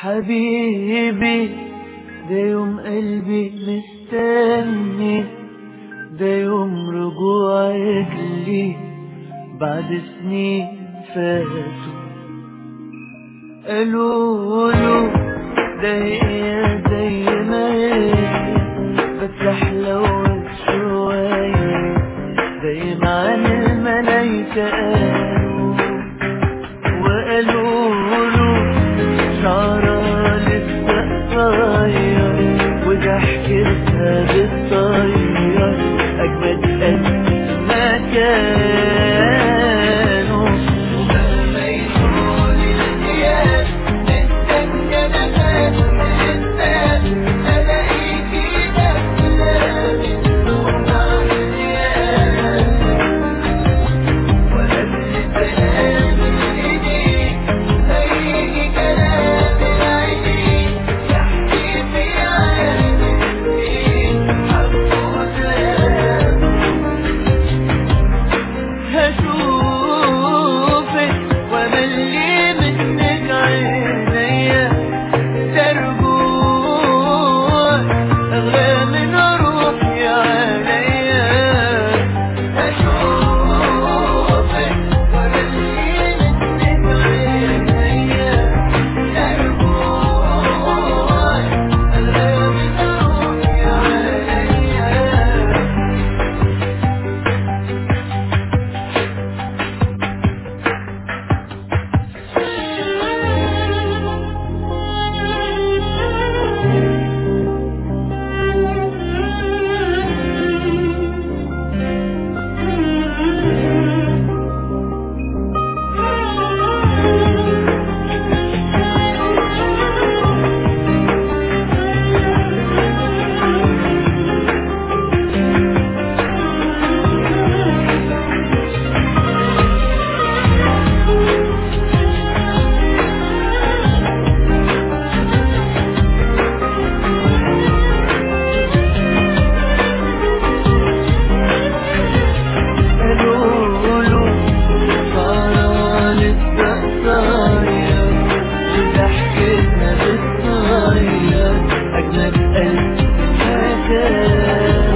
حبيبي ده يوم قلبي مستني ده يوم رجوعك لي بعد سنين فاتوا قالوا له ده هي زي ما هي بس حلوت شوية زي ما عن الملايكة قالوا وقالوا له شعرها لسه صغير وضحكتها بتطير أجمد قد ما كانوا ومهما يقول الغياب مستني أنا فاتح الباب ألاقيكي داخلة من عيال وقبل كلام ايديك هيجي كلام العينين يحكي في عالم ايه حبه كلام هشوفك وملي منك عينيا ترجوع اغلى من روحي عليا هشوفك وملي منك عينيا ترجوع اغلى من روحي عليا قالوا صار لسه صاير ضحكتنا بتطير أجمل قلب مكان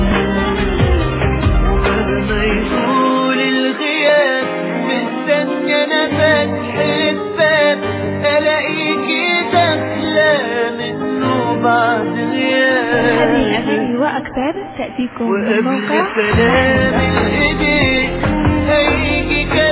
ومهما يقول الغياب مستني أنا فاتح الباب ألاقيكي داخلة منه بعد هذه غياب الأغاني وأكثر تأتيكم من وقبل موقع كلام الايديك هيجي